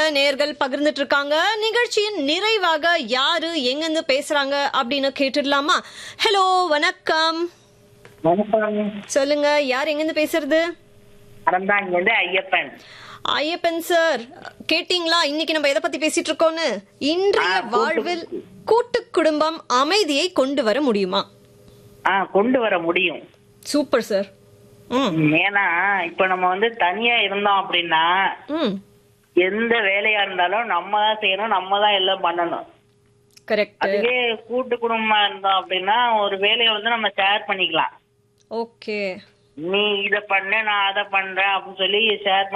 நேர்கள் பகிர்ந்துட்டு இருக்காங்க நிகழ்ச்சியின் நிறைவாக யாரு எங்கிருந்து பேசுறாங்க அப்படின்னு கேட்டுடலாமா ஹலோ வணக்கம் வணக்கம் சொல்லுங்க யார் எங்கிருந்து பேசுறது அறந்தாங்க வந்து ஐயப்பன் ஐயப்பன் சார் கேட்டீங்களா இன்னைக்கு நம்ம எதை பத்தி பேசிட்டு இருக்கோம்னு இன்றைய ஆ, கூட்டு- வாழ்வில் கூட்டு குடும்பம் அமைதியை கொண்டு வர முடியுமா ஆ கொண்டு வர முடியும் சூப்பர் சார் ம் ஏன்னா இப்ப நம்ம வந்து தனியா இருந்தோம் அப்படின்னா ம் எந்த வேலையா இருந்தாலும் நம்ம தான் செய்யணும் நம்ம தான் எல்லாம் பண்ணணும் கரெக்ட் அதுவே கூட்டு குடும்பமா இருந்தோம் அப்படின்னா ஒரு வேலையை வந்து நம்ம ஷேர் பண்ணிக்கலாம் ஓகே நீ இத பண்ண நான் அதை பண்றேன் அப்படின்னு சொல்லி ஷேர்